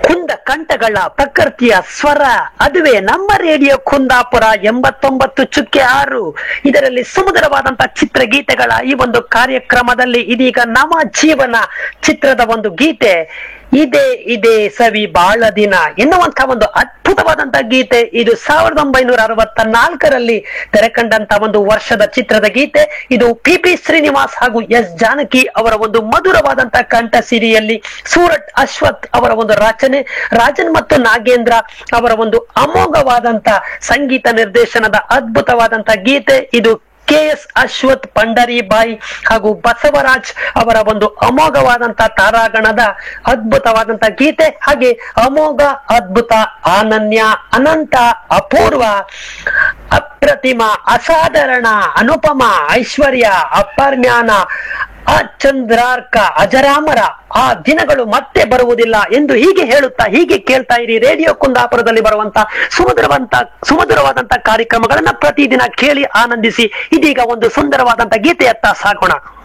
ಕುಂದ ಕಂಠಗಳ ಪ್ರಕೃತಿಯ ಸ್ವರ ಅದುವೇ ನಮ್ಮ ರೇಡಿಯೋ ಕುಂದಾಪುರ ಎಂಬತ್ತೊಂಬತ್ತು ಚುಕ್ಕೆ ಆರು ಇದರಲ್ಲಿ ಸುಮಧುರವಾದಂತಹ ಚಿತ್ರಗೀತೆಗಳ ಈ ಒಂದು ಕಾರ್ಯಕ್ರಮದಲ್ಲಿ ಇದೀಗ ನವ ಜೀವನ ಚಿತ್ರದ ಒಂದು ಗೀತೆ ಇದೇ ಇದೇ ಸವಿ ಬಾಳ ದಿನ ಎನ್ನುವಂತಹ ಒಂದು ಅದ್ಭುತವಾದಂತಹ ಗೀತೆ ಇದು ಸಾವಿರದ ಒಂಬೈನೂರ ಅರವತ್ತ ನಾಲ್ಕರಲ್ಲಿ ತೆರೆಕಂಡಂತ ಒಂದು ವರ್ಷದ ಚಿತ್ರದ ಗೀತೆ ಇದು ಪಿ ಪಿ ಶ್ರೀನಿವಾಸ್ ಹಾಗೂ ಎಸ್ ಜಾನಕಿ ಅವರ ಒಂದು ಮಧುರವಾದಂತಹ ಕಂಠ ಸಿರಿಯಲ್ಲಿ ಸೂರಟ್ ಅಶ್ವಥ್ ಅವರ ಒಂದು ರಚನೆ ರಾಜನ್ ಮತ್ತು ನಾಗೇಂದ್ರ ಅವರ ಒಂದು ಅಮೋಘವಾದಂತ ಸಂಗೀತ ನಿರ್ದೇಶನದ ಅದ್ಭುತವಾದಂತ ಗೀತೆ ಇದು ಕೆ ಎಸ್ ಅಶ್ವಥ್ ಪಂಡರಿಬಾಯಿ ಹಾಗೂ ಬಸವರಾಜ್ ಅವರ ಒಂದು ಅಮೋಘವಾದಂತ ತಾರಾಗಣದ ಅದ್ಭುತವಾದಂತ ಗೀತೆ ಹಾಗೆ ಅಮೋಘ ಅದ್ಭುತ ಅನನ್ಯ ಅನಂತ ಅಪೂರ್ವ ಅಪ್ರತಿಮ ಅಸಾಧಾರಣ ಅನುಪಮ ಐಶ್ವರ್ಯ ಅಪರ್ಜ್ಞಾನ ಅಚಂದ್ರಾರ್ಕ ಅಜರಾಮರ ಆ ದಿನಗಳು ಮತ್ತೆ ಬರುವುದಿಲ್ಲ ಎಂದು ಹೀಗೆ ಹೇಳುತ್ತಾ ಹೀಗೆ ಕೇಳ್ತಾ ಇರಿ ರೇಡಿಯೋ ಕುಂದಾಪುರದಲ್ಲಿ ಬರುವಂತ ಸುಮಧುರವಂತ ಸುಮಧುರವಾದಂತ ಕಾರ್ಯಕ್ರಮಗಳನ್ನ ಪ್ರತಿದಿನ ಕೇಳಿ ಆನಂದಿಸಿ ಇದೀಗ ಒಂದು ಸುಂದರವಾದಂತ ಗೀತೆಯತ್ತ ಸಾಗೋಣ